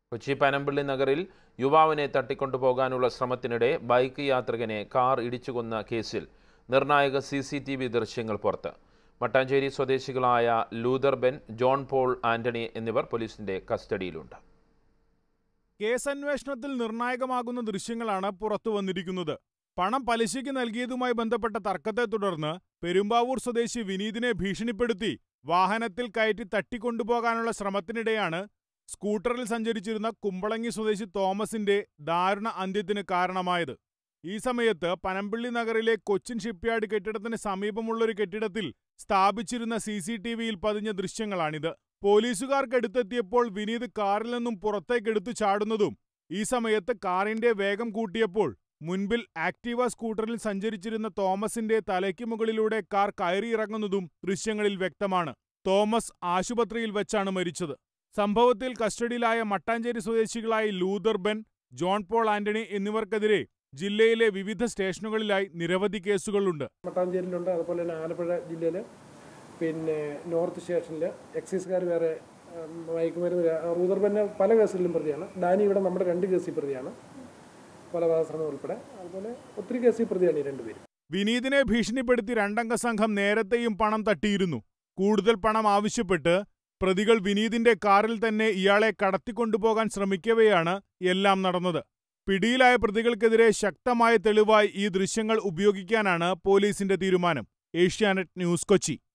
കൊച്ചി പനമ്പിള്ളി നഗറിൽ യുവാവിനെ തട്ടിക്കൊണ്ടുപോകാനുള്ള ശ്രമത്തിനിടെ bike യാത്രികനെ car ഇടിച്ചുകൊന്ന കേസിൽ നിർണായക സി സി ടി വി ദൃശ്യങ്ങൾ പുറത്ത് മട്ടാഞ്ചേരി സ്വദേശികളായ Luther Ben John Paul Antony എന്നിവർ പോലീസിന്റെ കസ്റ്റഡിയിലുണ്ട് കേസന്വേഷണത്തിൽ നിർണായകമാകുന്ന ദൃശ്യങ്ങളാണ് പുറത്തു വന്നിരിക്കുന്നത് പണം പലിശയ്ക്ക് നൽകിയതുമായി ബന്ധപ്പെട്ട തർക്കത്തെ തുടർന്ന് പെരുമ്പാവൂർ സ്വദേശി വിനീതിനെ ഭീഷണിപ്പെടുത്തി വാഹനത്തിൽ കയറ്റി തട്ടിക്കൊണ്ടുപോകാനുള്ള ശ്രമത്തിനിടെയാണ് സ്കൂട്ടറിൽ സഞ്ചരിച്ചിരുന്ന കുമ്പളങ്ങി സ്വദേശി തോമസിന്റെ ദാരുണ അന്ത്യത്തിന് കാരണമായത് ഈ സമയത്ത് പനമ്പിള്ളി നഗറിലെ കൊച്ചിൻ ഷിപ്പ്യാർഡ് കെട്ടിടത്തിന് സമീപമുള്ളൊരു കെട്ടിടത്തിൽ സ്ഥാപിച്ചിരുന്ന സി സി ടി വിയിൽ പതിഞ്ഞ ദൃശ്യങ്ങളാണിത് പോലീസുകാർക്കടുത്തെത്തിയപ്പോൾ വിനീത് കാറിൽ നിന്നും പുറത്തേക്കെടുത്തു ചാടുന്നതും ഈ സമയത്ത് കാറിന്റെ വേഗം കൂട്ടിയപ്പോൾ മുൻപിൽ ആക്റ്റീവ സ്കൂട്ടറിൽ സഞ്ചരിച്ചിരുന്ന തോമസിന്റെ തലയ്ക്ക് മുകളിലൂടെ കാർ കയറിയിറങ്ങുന്നതും ദൃശ്യങ്ങളിൽ വ്യക്തമാണ് തോമസ് ആശുപത്രിയിൽ വെച്ചാണ് മരിച്ചത് സംഭവത്തിൽ കസ്റ്റഡിയിലായ മട്ടാഞ്ചേരി സ്വദേശികളായ Luther Ben John Paul Antony എന്നിവർക്കെതിരെ ജില്ലയിലെ വിവിധ സ്റ്റേഷനുകളിലായി നിരവധി കേസുകളുണ്ട് മട്ടാഞ്ചേരിയിലുണ്ട് അതുപോലെ തന്നെ ആലപ്പുഴ ജില്ലയിൽ പിന്നെ നോർത്ത് സ്റ്റേഷനിൽ എക്സൈസുകാർ വേറെ ഉം, മയക്കുമരുന്ന് വ്യാ- റൂദർബന്നെ പല കേസുകളിലും പ്രതിയാണ് ഡാനി ഇവിടെ നമ്മുടെ രണ്ട് കേസിൽ പ്രതിയാണ് കൊലപാതക ഉൾപ്പെടെ അതുപോലെ ഒത്തിരി കേസിൽ പ്രതിയാണ് ഈ രണ്ടുപേരും വിനീതിനെ ഭീഷണിപ്പെടുത്തി രണ്ടംഗ സംഘം നേരത്തെയും പണം തട്ടിയിരുന്നു കൂടുതൽ പണം ആവശ്യപ്പെട്ട് പ്രതികൾ വിനീതിന്റെ കാറിൽ തന്നെ ഇയാളെ കടത്തിക്കൊണ്ടുപോകാൻ ശ്രമിക്കവെയാണ് എല്ലാം നടന്നത് പിടിയിലായ പ്രതികൾക്കെതിരെ ശക്തമായ തെളിവായി ഈ ദൃശ്യങ്ങൾ ഉപയോഗിക്കാനാണ് പോലീസിന്റെ തീരുമാനം ഏഷ്യാനെറ്റ് ന്യൂസ് കൊച്ചി